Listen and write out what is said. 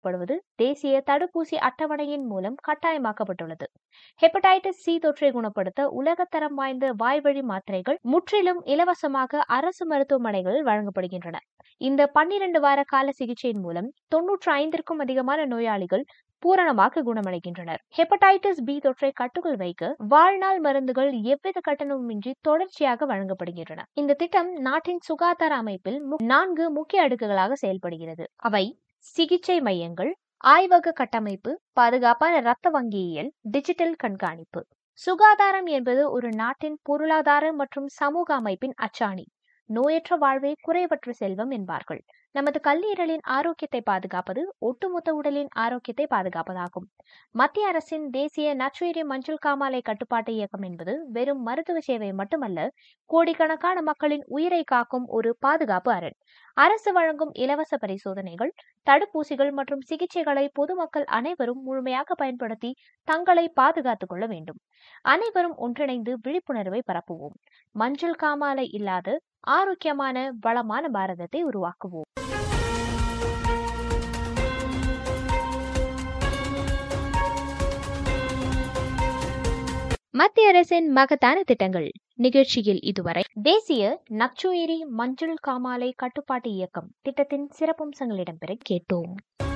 மேற்கொள்ளப்படுவது தேசிய தடுப்பூசி அட்டவணையின் மூலம் கட்டாயமாக்கப்பட்டுள்ளது ஹெப்படைட்டிஸ் சி தொற்றை குணப்படுத்த உலகத்தரம் வாய்ந்த வாய்வழி மாத்திரைகள் முற்றிலும் இலவசமாக அரசு மருத்துவமனைகளில் வழங்கப்படுகின்றன இந்த பன்னிரண்டு வார கால சிகிச்சையின் மூலம் தொன்னூற்று ஐந்திற்கும் அதிகமான நோயாளிகள் பூரணமாக குணமடைகின்றனர் ஹெப்படைட்டிஸ் பி தொற்றை கட்டுக்குள் வைக்க வாழ்நாள் மருந்துகள் எவ்வித கட்டணமுமின்றி தொடர்ச்சியாக வழங்கப்படுகின்றன இந்த திட்டம் நாட்டின் சுகாதார அமைப்பில் மு- நான்கு முக்கிய அடுக்குகளாக செயல்படுகிறது அவை சிகிச்சை மையங்கள் ஆய்வக கட்டமைப்பு பாதுகாப்பான இரத்த வங்கியியல் டிஜிட்டல் கண்காணிப்பு சுகாதாரம் என்பது ஒரு நாட்டின் பொருளாதார மற்றும் சமூக அமைப்பின் அச்சாணி நோயற்ற வாழ்வே குறைவற்ற செல்வம் என்பார்கள் நமது கல்லீரலின் ஆரோக்கியத்தை பாதுகாப்பது ஒட்டுமொத்த உடலின் ஆரோக்கியத்தை பாதுகாப்பதாகும் மத்திய அரசின் தேசிய நச்சுயிரி மஞ்சள் காமாலை கட்டுப்பாட்டு இயக்கம் என்பது வெறும் மருத்துவ சேவை மட்டுமல்ல கோடிக்கணக்கான மக்களின் உயிரை காக்கும் ஒரு பாதுகாப்பு அரண் அரசு வழங்கும் இலவச பரிசோதனைகள் தடுப்பூசிகள் மற்றும் சிகிச்சைகளை பொதுமக்கள் அனைவரும் முழுமையாக பயன்படுத்தி தங்களை பாதுகாத்துக் கொள்ள வேண்டும் அனைவரும் ஒன்றிணைந்து விழிப்புணர்வை பரப்புவோம் மஞ்சள் காமாலை இல்லாத ஆரோக்கியமான வளமான பாரதத்தை உருவாக்குவோம் மத்திய அரசின் மகத்தான திட்டங்கள் நிகழ்ச்சியில் இதுவரை தேசிய நச்சுயிரி மஞ்சள் காமாலை கட்டுப்பாட்டு இயக்கம் திட்டத்தின் சிறப்பம்சங்கள் இடம்பெற கேட்டோம்